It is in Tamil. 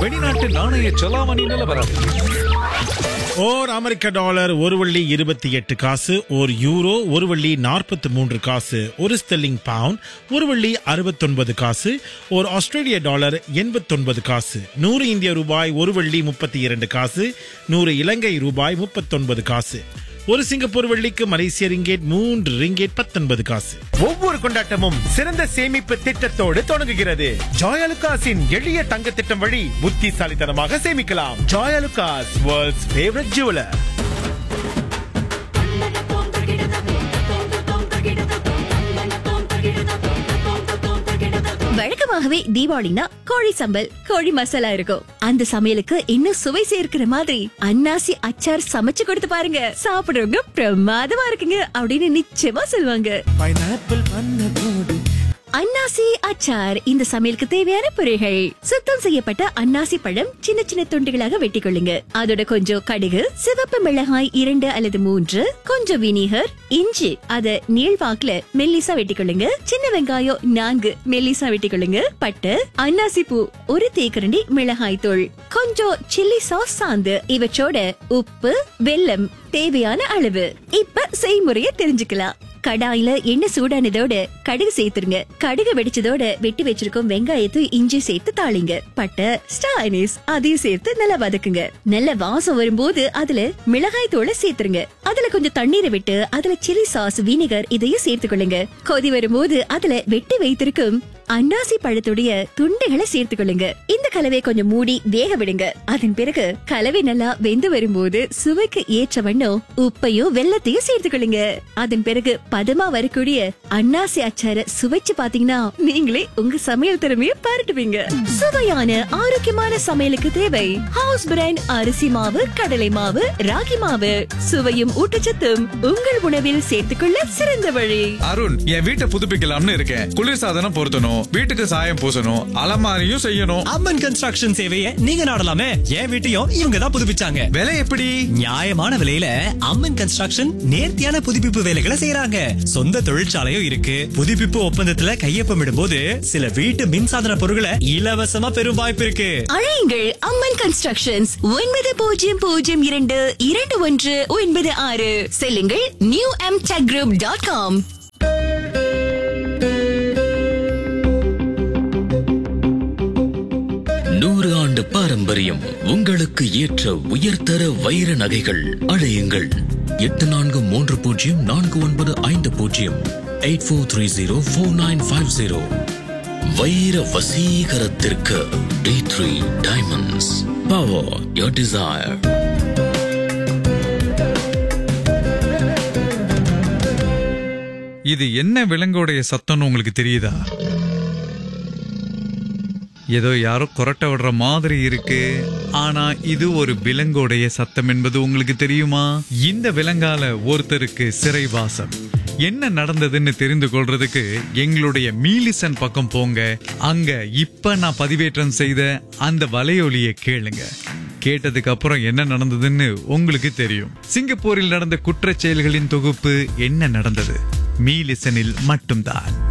வெளிநாட்டு நாணய செலாவணி நிலவரம் ஓர் அமெரிக்க டாலர் ஒரு வள்ளி இருபத்தி எட்டு காசு ஓர் யூரோ ஒரு வள்ளி நாற்பத்தி மூன்று காசு ஒரு ஸ்டெல்லிங் பவுண்ட் ஒரு வள்ளி அறுபத்தொன்பது காசு ஓர் ஆஸ்திரேலிய டாலர் எண்பத்தொன்பது காசு நூறு இந்திய ரூபாய் ஒரு வள்ளி முப்பத்தி இரண்டு காசு நூறு இலங்கை ரூபாய் முப்பத்தொன்பது காசு ஒரு சிங்கப்பூர் வெள்ளிக்கு மலேசிய ரிங்கேட் மூன்று ரிங்கேட் பத்தொன்பது காசு ஒவ்வொரு கொண்டாட்டமும் சிறந்த சேமிப்பு திட்டத்தோடு தொடங்குகிறது ஜாயலுகாஸின் எளிய தங்க திட்டம் வழி புத்திசாலித்தனமாக சேமிக்கலாம் ஜாயலுகாஸ் வேர்ல்ட்ஸ் ஃபேவரட் ஜுவலர் வழக்கமாகவே தீபாவளினா கோழி சம்பல் கோழி மசாலா இருக்கும் அந்த சமையலுக்கு இன்னும் சுவை சேர்க்கிற மாதிரி அன்னாசி அச்சார் சமைச்சு கொடுத்து பாருங்க சாப்பிடுறவங்க பிரமாதமா இருக்குங்க அப்படின்னு நிச்சயமா சொல்லுவாங்க அன்னாசி அச்சார் இந்த சமையலுக்கு தேவையான பொருள்கள் சுத்தம் செய்யப்பட்ட அன்னாசி பழம் சின்ன சின்ன துண்டுகளாக வெட்டிக் கொள்ளுங்க அதோட கொஞ்சம் கடுகு சிவப்பு மிளகாய் இரண்டு அல்லது மூன்று கொஞ்சம் வினிகர் இஞ்சி அத நீள்வாக்குல மெல்லிசா வெட்டிக் கொள்ளுங்க சின்ன வெங்காயம் நான்கு மெல்லிசா வெட்டிக் கொள்ளுங்க பட்டு அன்னாசி பூ ஒரு தேக்கரண்டி மிளகாய் தூள் கொஞ்சம் சில்லி சாஸ் சாந்து இவற்றோட உப்பு வெல்லம் தேவையான அளவு இப்ப செய்முறைய தெரிஞ்சுக்கலாம் கடாயில எண்ணெய் சூடானதோட கடுகு சேர்த்துருங்க கடுகு வெடிச்சதோட வெட்டி வச்சிருக்கோம் வெங்காயத்தை இஞ்சி சேர்த்து தாளிங்க பட்டை ஸ்டானிஸ் அதையும் சேர்த்து நல்லா வதக்குங்க நல்ல வாசம் வரும்போது அதுல மிளகாய் தூளை சேர்த்துருங்க அதுல கொஞ்சம் தண்ணீரை விட்டு அதுல சில்லி சாஸ் வினிகர் இதையும் சேர்த்துக்கொள்ளுங்க கொதி வரும்போது அதுல வெட்டி வைத்திருக்கும் அன்னாசி பழத்துடைய துண்டுகளை சேர்த்துக் கொள்ளுங்க இந்த கலவை கொஞ்சம் மூடி வேக விடுங்க அதன் பிறகு கலவை நல்லா வெந்து வரும்போது சுவைக்கு ஏற்ற வண்ணம் உப்பையும் வெள்ளத்தையும் சேர்த்துக் கொள்ளுங்க அதன் பிறகு பதமா வரக்கூடிய அன்னாசி அச்சார சுவைச்சு பாத்தீங்கன்னா நீங்களே உங்க சமையல் திறமைய பாராட்டுவீங்க சுவையான ஆரோக்கியமான சமையலுக்கு தேவை ஹவுஸ் பிராண்ட் அரிசி மாவு கடலை மாவு ராகி மாவு சுவையும் ஊட்டச்சத்தும் உங்கள் உணவில் சேர்த்துக்கொள்ள சிறந்த வழி அருண் என் வீட்டை புதுப்பிக்கலாம்னு இருக்கேன் குளிர்சாதனம் பொருத்தணும் வீட்டுக்கு சாயம் பூசணும் அலமாரியும் செய்யணும் அம்மன் கன்ஸ்ட்ரக்ஷன் சேவையை நீங்க நாடலாமே என் வீட்டையும் இவங்க தான் புதுப்பிச்சாங்க விலை எப்படி நியாயமான விலையில அம்மன் கன்ஸ்ட்ரக்ஷன் நேர்த்தியான புதுப்பிப்பு வேலைகளை செய்யறாங்க சொந்த தொழிற்சாலையும் இருக்கு புதுப்பிப்பு ஒப்பந்தத்துல கையொப்பமிடும்போது சில வீட்டு மின்சாதன பொருட்களை இலவசமா பெறும் வாய்ப்பு இருக்கு அழையுங்கள் அம்மன் கன்ஸ்ட்ரக்ஷன்ஸ் ஒன்பது பூஜ்ஜியம் பூஜ்ஜியம் இரண்டு இரண்டு ஒன்று ஒன்பது ஆறு செல்லுங்கள் new M tech group dot com நூறு ஆண்டு பாரம்பரியம் உங்களுக்கு ஏற்ற உயர்தர வைர நகைகள் அழையுங்கள் எட்டு நான்கு மூன்று பூஜ்ஜியம் நான்கு ஒன்பது ஐந்து பூஜ்ஜியம் eight four three zero four nine five zero வைர வசீகரத்திற்கு D three diamonds power your desire இது என்ன விலங்கோடைய சத்தம்னு உங்களுக்கு தெரியுதா ஏதோ யாரோ கொரட்டை விடுற மாதிரி இருக்கு ஆனா இது ஒரு விலங்கோடைய சத்தம் என்பது உங்களுக்கு தெரியுமா இந்த விலங்கால ஒருத்தருக்கு சிறைவாசம் என்ன நடந்ததுன்னு தெரிந்து கொள்றதுக்கு எங்களுடைய மீலிசன் பக்கம் போங்க அங்க இப்ப நான் பதிவேற்றம் செய்த அந்த வலையொலியை கேளுங்க கேட்டதுக்கு அப்புறம் என்ன நடந்ததுன்னு உங்களுக்கு தெரியும் சிங்கப்பூரில் நடந்த குற்றச் செயல்களின் தொகுப்பு என்ன நடந்தது மீலிசனில் மட்டும்தான்